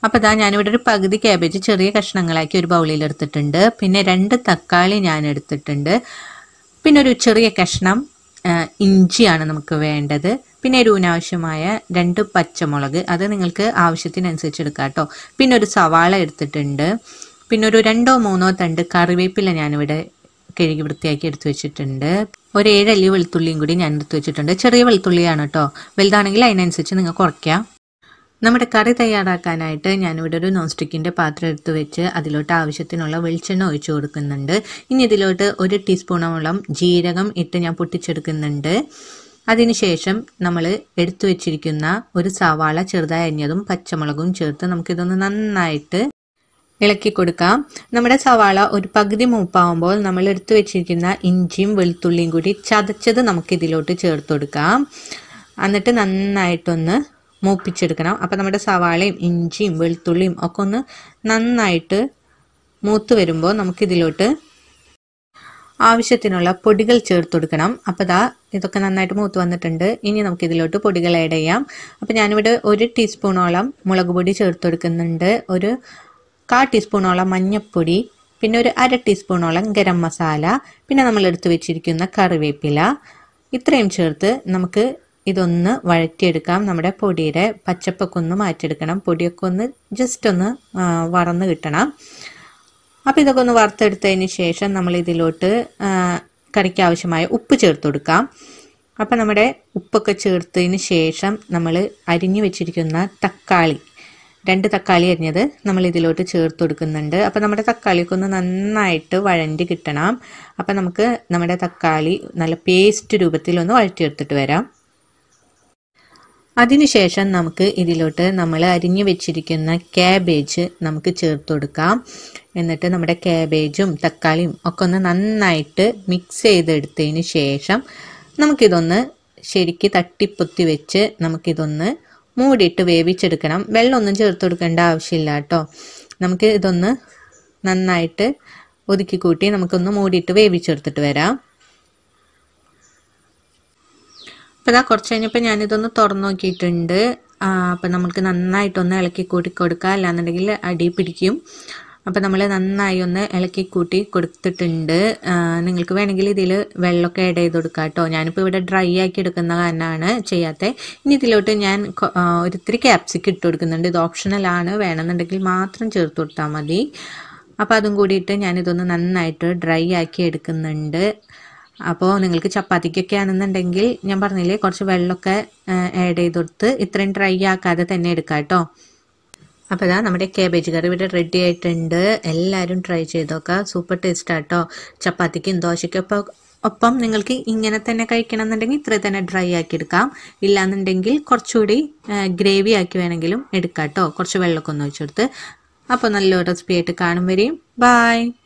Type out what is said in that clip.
അപ്പോൾ ഇതാ ഞാനിവിടെ ഒരു പകുതി ക്യാബേജ് ചെറിയ കഷ്ണങ്ങളാക്കി ഒരു ബൗളിൽ എടുത്തിട്ടുണ്ട് പിന്നെ രണ്ട് തക്കാളി ഞാൻ എടുത്തിട്ടുണ്ട് പിന്നെ ഒരു ചെറിയ കഷ്ണം ആ, ഇഞ്ചിയാണ് നമുക്ക് വേണ്ടത് പിന്നെ എരിവിനാവശ്യമായ രണ്ട് പച്ചമുളക് അത് നിങ്ങൾക്ക് ആവശ്യത്തിനനുസരിച്ച് എടുക്കാം കേട്ടോ പിന്നെ ഒരു സവാള എടുത്തിട്ടുണ്ട് പിന്നെ ഒരു രണ്ടോ മൂന്നോ തണ്ട് കറിവേപ്പില ഞാനിവിടെ കഴുകി വൃത്തിയാക്കി എടുത്തു വെച്ചിട്ടുണ്ട് ഒരു ഏഴല്ലി വെളുത്തുള്ളിയും കൂടി ഞാൻ എടുത്തു വെച്ചിട്ടുണ്ട് ചെറിയ വെളുത്തുള്ളിയാണ് കേട്ടോ വലുതാണെങ്കിൽ അതിനനുസരിച്ച് നിങ്ങൾ കുറയ്ക്കാം നമ്മുടെ കറി തയ്യാറാക്കാനായിട്ട് ഞാനിവിടെ ഒരു നോൺ സ്റ്റിക്കിൻ്റെ പാത്രം എടുത്ത് വെച്ച് അതിലോട്ട് ആവശ്യത്തിനുള്ള വെളിച്ചെണ്ണ ഒഴിച്ചു കൊടുക്കുന്നുണ്ട് ഇനി ഇതിലോട്ട് ഒരു ടീസ്പൂണോളം ജീരകം ഇട്ട് ഞാൻ പൊട്ടിച്ചെടുക്കുന്നുണ്ട് അതിനുശേഷം നമ്മൾ എടുത്തു വെച്ചിരിക്കുന്ന ഒരു സവാള ചെറുതായി അരിഞ്ഞതും പച്ചമുളകും ചേർത്ത് നമുക്കിതൊന്ന് നന്നായിട്ട് ഇളക്കി കൊടുക്കാം നമ്മുടെ സവാള ഒരു പകുതി മൂപ്പാവുമ്പോൾ നമ്മൾ എടുത്തു വെച്ചിരിക്കുന്ന ഇഞ്ചിയും വെളുത്തുള്ളിയും കൂടി ചതച്ചത് നമുക്ക് ഇതിലോട്ട് ചേർത്ത് കൊടുക്കാം എന്നിട്ട് നന്നായിട്ടൊന്ന് മൂപ്പിച്ചെടുക്കണം അപ്പം നമ്മുടെ സവാളയും ഇഞ്ചിയും വെളുത്തുള്ളിയും ഒക്കെ ഒന്ന് നന്നായിട്ട് മൂത്ത് വരുമ്പോൾ നമുക്കിതിലോട്ട് ആവശ്യത്തിനുള്ള പൊടികൾ ചേർത്ത് കൊടുക്കണം അപ്പോൾ ദാ ഇതൊക്കെ നന്നായിട്ട് മൂത്ത് വന്നിട്ടുണ്ട് ഇനി നമുക്ക് ഇതിലോട്ട് പൊടികൾ ആഡ് ചെയ്യാം അപ്പോൾ ഞാനിവിടെ ഒരു ടീസ്പൂണോളം മുളക് പൊടി ചേർത്ത് കൊടുക്കുന്നുണ്ട് ഒരു കാ ടീസ്പൂണോളം മഞ്ഞൾപ്പൊടി പിന്നെ ഒരു അര ടീസ്പൂണോളം ഗരം മസാല പിന്നെ നമ്മൾ എടുത്തു വെച്ചിരിക്കുന്ന കറിവേപ്പില ഇത്രയും ചേർത്ത് നമുക്ക് ഇതൊന്ന് വഴറ്റിയെടുക്കാം നമ്മുടെ പൊടിയുടെ പച്ചപ്പൊക്കെ ഒന്ന് മാറ്റിയെടുക്കണം പൊടിയൊക്കെ ഒന്ന് ജസ്റ്റ് ഒന്ന് ആ, വറന്ന് കിട്ടണം അപ്പോൾ ഇതൊക്കെ ഒന്ന് വറുത്തെടുത്തതിന് ശേഷം നമ്മൾ ഇതിലോട്ട് ആ, കറിക്ക് ആവശ്യമായ ഉപ്പ് ചേർത്ത് കൊടുക്കാം അപ്പോൾ നമ്മുടെ ഉപ്പൊക്കെ ചേർത്തതിന് ശേഷം നമ്മൾ അരിഞ്ഞു വെച്ചിരിക്കുന്ന തക്കാളി രണ്ട് തക്കാളി അരിഞ്ഞത് നമ്മൾ ഇതിലോട്ട് ചേർത്ത് കൊടുക്കുന്നുണ്ട് അപ്പോൾ നമ്മുടെ തക്കാളിയൊക്കെ ഒന്ന് നന്നായിട്ട് വഴണ്ടി കിട്ടണം അപ്പോൾ നമുക്ക് നമ്മുടെ തക്കാളി നല്ല പേസ്റ്റ് രൂപത്തിൽ ഒന്ന് വഴറ്റിയെടുത്തിട്ട് വരാം അതിനുശേഷം നമുക്ക് ഇതിലോട്ട് നമ്മൾ അരിഞ്ഞു വെച്ചിരിക്കുന്ന ക്യാബേജ് നമുക്ക് ചേർത്ത് കൊടുക്കാം എന്നിട്ട് നമ്മുടെ ക്യാബേജും തക്കാളിയും ഒക്കെ ഒന്ന് നന്നായിട്ട് മിക്സ് ചെയ്തെടുത്തതിന് ശേഷം നമുക്കിതൊന്ന് ശരിക്ക് തട്ടിപ്പൊത്തി വെച്ച് നമുക്കിതൊന്ന് മൂടിയിട്ട് വേവിച്ചെടുക്കണം വെള്ളമൊന്നും ചേർത്ത് കൊടുക്കേണ്ട ആവശ്യമില്ല കേട്ടോ നമുക്ക് ഇതൊന്ന് നന്നായിട്ട് ഒതുക്കി കൂട്ടി നമുക്കൊന്ന് മൂടിയിട്ട് വേവിച്ചെടുത്തിട്ട് വരാം അപ്പോൾ ഇതാ കുറച്ച് കഴിഞ്ഞപ്പോൾ ഞാനിതൊന്ന് തുറന്നു നോക്കിയിട്ടുണ്ട് അപ്പം നമുക്ക് നന്നായിട്ടൊന്ന് ഇളക്കി കൂട്ടി കൊടുക്കുക അല്ലാന്നുണ്ടെങ്കിൽ അടി പിടിക്കും അപ്പം നമ്മൾ നന്നായി ഒന്ന് ഇളക്കി കൂട്ടി കൊടുത്തിട്ടുണ്ട് ആ, നിങ്ങൾക്ക് വേണമെങ്കിൽ ഇതിൽ വെള്ളമൊക്കെ ആഡ് ചെയ്ത് കൊടുക്കാം കേട്ടോ ഞാനിപ്പോൾ ഇവിടെ ഡ്രൈ ആക്കി എടുക്കുന്ന കാരണമാണ് ചെയ്യാത്തത് ഇനി ഇതിലോട്ട് ഞാൻ കൊ- ആ, ഒരിത്തിരി ക്യാപ്സിക്ക് ഇട്ട് കൊടുക്കുന്നുണ്ട് ഇത് ഓപ്ഷണലാണ് വേണമെന്നുണ്ടെങ്കിൽ മാത്രം ചേർത്ത് കൊടുത്താൽ മതി അപ്പോൾ അതും കൂടിയിട്ട് ഞാനിതൊന്ന് നന്നായിട്ട് ഡ്രൈ ആക്കി എടുക്കുന്നുണ്ട് അപ്പോൾ നിങ്ങൾക്ക് ചപ്പാത്തിക്കൊക്കെ ആണെന്നുണ്ടെങ്കിൽ ഞാൻ പറഞ്ഞില്ലേ കുറച്ച് വെള്ളമൊക്കെ ആഡ് ചെയ്ത് കൊടുത്ത് ഇത്രയും ഡ്രൈ ആക്കാതെ തന്നെ എടുക്കാം കേട്ടോ അപ്പോൾ ഇതാ നമ്മുടെ കേബേജ് കറി ഇവിടെ റെഡി ആയിട്ടുണ്ട് എല്ലാവരും ട്രൈ ചെയ്ത് നോക്കുക സൂപ്പർ ടേസ്റ്റ് ആട്ടോ ചപ്പാത്തിക്കും ദോശയ്ക്കൊപ്പം ഒപ്പം നിങ്ങൾക്ക് ഇങ്ങനെ തന്നെ കഴിക്കണം എന്നുണ്ടെങ്കിൽ ഇത്ര തന്നെ ഡ്രൈ ആക്കി എടുക്കാം ഇല്ലാന്നുണ്ടെങ്കിൽ കുറച്ചുകൂടി ഗ്രേവി ആക്കി വേണമെങ്കിലും എടുക്കാം കേട്ടോ കുറച്ച് വെള്ളമൊക്കെ ഒന്ന് ഒഴിച്ചെടുത്ത് അപ്പോൾ നല്ലൊരു റെസിപ്പി ആയിട്ട് കാണും വരെയും ബായ്